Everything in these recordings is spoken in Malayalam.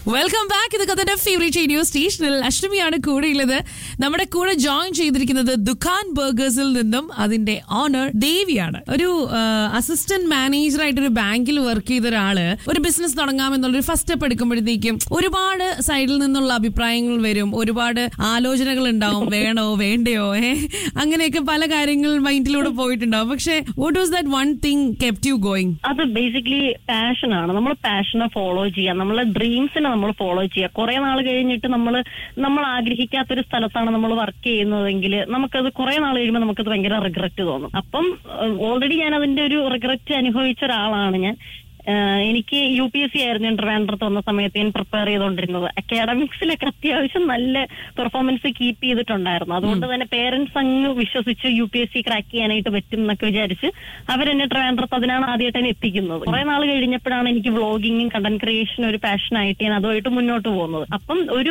വെൽക്കം ബാക്ക് ഇത് കഥന്റെ ഫേവറേറ്റ് റേഡിയോ സ്റ്റേഷനിൽ അഷ്ടമിയാണ് കൂടെയുള്ളത് നമ്മുടെ കൂടെ ജോയിൻ ചെയ്തിരിക്കുന്നത് ദുഖാൻ ബർഗേഴ്സിൽ നിന്നും അതിന്റെ ഓണർ ദേവിയാണ് ഒരു അസിസ്റ്റന്റ് മാനേജർ ആയിട്ട് ഒരു ബാങ്കിൽ വർക്ക് ചെയ്ത ഒരാള് ഒരു ബിസിനസ് തുടങ്ങാമെന്നുള്ളൊരു ഫസ്റ്റ് സ്റ്റെപ്പ് എടുക്കുമ്പോഴത്തേക്കും ഒരുപാട് സൈഡിൽ നിന്നുള്ള അഭിപ്രായങ്ങൾ വരും ഒരുപാട് ആലോചനകൾ ഉണ്ടാവും വേണോ വേണ്ടയോ ഏ അങ്ങനെയൊക്കെ പല കാര്യങ്ങൾ മൈൻഡിലൂടെ പോയിട്ടുണ്ടാവും പക്ഷെ what was that one thing kept you going അത് ബേസിക്കലി പാഷനാണ് നമ്മൾ പാഷനെ ഫോളോ ചെയ്യുക നമ്മളെ ഡ്രീംസിനെ നമ്മൾ ഫോളോ ചെയ്യുക കുറെ നാൾ കഴിഞ്ഞിട്ട് നമ്മൾ നമ്മൾ ആഗ്രഹിക്കാത്തൊരു സ്ഥലത്താണ് നമ്മൾ വർക്ക് ചെയ്യുന്നതെങ്കിൽ നമുക്കത് കുറെ നാൾ കഴിയുമ്പോൾ നമുക്കത് ഭയങ്കര റിഗ്രറ്റ് തോന്നും അപ്പം ഓൾറെഡി ഞാൻ അതിന്റെ ഒരു റിഗ്രറ്റ് അനുഭവിച്ച ഒരാളാണ് ഞാൻ ഏഹ് എനിക്ക് യു പി എസ് സി ആയിരുന്നു ഞാൻ ട്രിവാൻഡ്രത്ത് വന്ന സമയത്ത് ഞാൻ പ്രിപ്പയർ ചെയ്തുകൊണ്ടിരുന്നത് അക്കാഡമിക്സിലൊക്കെ അത്യാവശ്യം നല്ല പെർഫോമൻസ് കീപ്പ് ചെയ്തിട്ടുണ്ടായിരുന്നു അതുകൊണ്ട് തന്നെ പേരൻസ് അങ്ങ് വിശ്വസിച്ച് U P S C crack ചെയ്യാനായിട്ട് പറ്റും എന്നൊക്കെ വിചാരിച്ച് അവരെന്നെ ട്രിവാൻഡ്രത്ത് അതിനാണ് ആദ്യമായിട്ട് എന്നെ എത്തിക്കുന്നത് കുറെ നാൾ കഴിഞ്ഞപ്പോഴാണ് എനിക്ക് വ്ളോഗിങ്ങും കണ്ടന്റ് ക്രിയേഷനും ഒരു പാഷനായിട്ട് ഞാൻ അതുമായിട്ട് മുന്നോട്ട് പോകുന്നത് അപ്പം ഒരു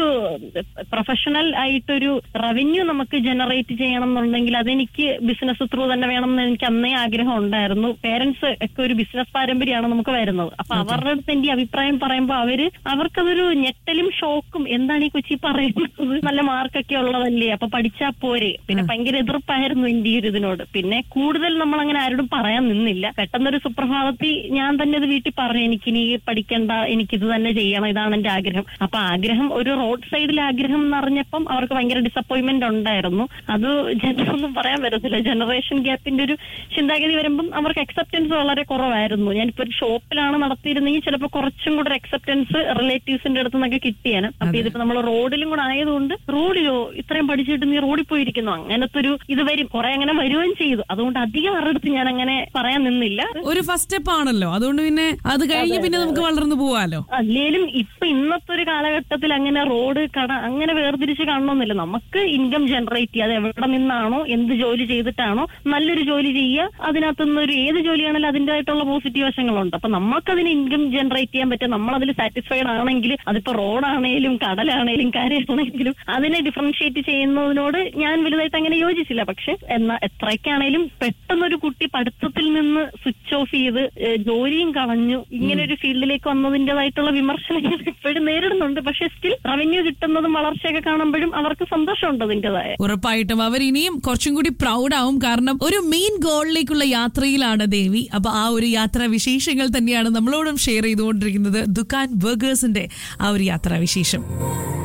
പ്രൊഫഷണൽ ആയിട്ടൊരു റവന്യൂ നമുക്ക് ജനറേറ്റ് ചെയ്യണം എന്നുണ്ടെങ്കിൽ അതെനിക്ക് ബിസിനസ് ത്രൂ തന്നെ വേണം എന്ന് എനിക്ക് അന്നേ ആഗ്രഹം ഉണ്ടായിരുന്നു പേരൻസ് ഒക്കെ ഒരു ബിസിനസ് പാരമ്പര്യമാണ് നമുക്ക് വരുന്നത് അപ്പൊ അവരുടെ അടുത്ത് എന്റെ അഭിപ്രായം പറയുമ്പോൾ അവര് അവർക്കതൊരു ഞെട്ടലും ഷോക്കും എന്താണ് ഈ കൊച്ചി പറയുന്നത് നല്ല മാർക്കൊക്കെ ഉള്ളതല്ലേ അപ്പൊ പഠിച്ചാ പോരെ പിന്നെ ഭയങ്കര എതിർപ്പായിരുന്നു എന്റെ ഈ ഒരു ഇതിനോട് പിന്നെ കൂടുതൽ നമ്മൾ അങ്ങനെ ആരോടും പറയാൻ നിന്നില്ല പെട്ടെന്നൊരു സുപ്രഭാതത്തിൽ ഞാൻ തന്നെ ഇത് വീട്ടിൽ പറഞ്ഞു എനിക്കിനി പഠിക്കണ്ട എനിക്കിത് തന്നെ ചെയ്യണം ഇതാണ് എന്റെ ആഗ്രഹം അപ്പൊ ആഗ്രഹം ഒരു റോഡ് സൈഡിൽ ആഗ്രഹം എന്ന് അറിഞ്ഞപ്പം അവർക്ക് ഭയങ്കര ഡിസപ്പോയിന്റ്മെന്റ് ഉണ്ടായിരുന്നു അത് ജനറൊന്നും പറയാൻ പറ്റത്തില്ല ജനറേഷൻ ഗ്യാപ്പിന്റെ ഒരു ചിന്താഗതി വരുമ്പം അവർക്ക് അക്സെപ്റ്റൻസ് വളരെ കുറവായിരുന്നു ഞാനിപ്പോ ഒരു ഷോപ്പിലാണ് നടത്തിയിരുന്നെങ്കിൽ ചിലപ്പോൾ കുറച്ചും കൂടെ അക്സെപ്റ്റൻസ് റിലേറ്റീവ്സിന്റെ അടുത്ത് നിന്നൊക്കെ കിട്ടിയാണ് അപ്പൊ ഇതിപ്പോ നമ്മൾ റോഡിലും കൂടെ ആയതുകൊണ്ട് റോഡിലോ ഇത്രയും പഠിച്ചിട്ട് നീ റോഡിൽ പോയിരിക്കുന്നു അങ്ങനത്തെ ഒരു ഇത് വരും കുറെ അങ്ങനെ വരുകയും ചെയ്തു അതുകൊണ്ട് അധികം അവരുടെ അടുത്ത് ഞാൻ അങ്ങനെ പറയാൻ നിന്നില്ല ഒരു ഫസ്റ്റ് സ്റ്റെപ്പ് ആണല്ലോ അതുകൊണ്ട് പിന്നെ അത് കഴിഞ്ഞ് പിന്നെ നമുക്ക് വളർന്നു പോവാലോ അല്ലേലും ഇപ്പൊ ഇന്നത്തെ ഒരു കാലഘട്ടത്തിൽ അങ്ങനെ റോഡ് കട അങ്ങനെ വേർതിരിച്ച് കാണണമെന്നില്ല നമുക്ക് ഇൻകം ജനറേറ്റ് ചെയ്യുക അത് എവിടെ നിന്നാണോ എന്ത് ജോലി ചെയ്തിട്ടാണോ നല്ലൊരു ജോലി ചെയ്യുക അതിനകത്ത് നിന്ന് ഒരു ഏത് ജോലിയാണെങ്കിലും അതിൻ്റെതായിട്ടുള്ള പോസിറ്റീവ് വശങ്ങളുണ്ട് അപ്പൊ നമുക്കതിന് ഇൻകം ജനറേറ്റ് ചെയ്യാൻ പറ്റും നമ്മൾ അതിൽ സാറ്റിസ്ഫൈഡ് ആണെങ്കിൽ അതിപ്പോ റോഡാണേലും കടലാണേലും കാര്യമാണെങ്കിലും അതിനെ ഡിഫറൻഷിയേറ്റ് ചെയ്യുന്നതിനോട് ഞാൻ വലുതായിട്ട് അങ്ങനെ യോജിച്ചില്ല പക്ഷെ എന്നാ എത്രയ്ക്കാണേലും പെട്ടെന്നൊരു കുട്ടി പഠിത്തത്തിൽ നിന്ന് സ്വിച്ച് ഓഫ് ചെയ്ത് ഏഹ് ജോലിയും കളഞ്ഞു ഇങ്ങനെ ഒരു ഫീൽഡിലേക്ക് വന്നതിന്റേതായിട്ടുള്ള വിമർശനങ്ങൾ ഇപ്പോഴും നേരിടുന്നുണ്ട് പക്ഷെ സ്റ്റിൽ റവന്യൂ കിട്ടുന്നതും വളർച്ചയൊക്കെ കാണുമ്പോഴും അവർക്ക് സന്തോഷമുണ്ട് അതിൻ്റെതായ ഉറപ്പായിട്ടും അവർ ഇനിയും കുറച്ചും കൂടി പ്രൗഡ് ആവും കാരണം ഒരു മെയിൻ ഗോളിലേക്കുള്ള യാത്രയിലാണ് ദേവി അപ്പൊ ആ ഒരു യാത്രാ വിശേഷങ്ങൾ തന്നെയാണ് നമ്മളോടും ഷെയർ ചെയ്തുകൊണ്ടിരിക്കുന്നത് ദുക്കാൻ ബർഗേഴ്സിന്റെ ആ ഒരു യാത്രാ വിശേഷം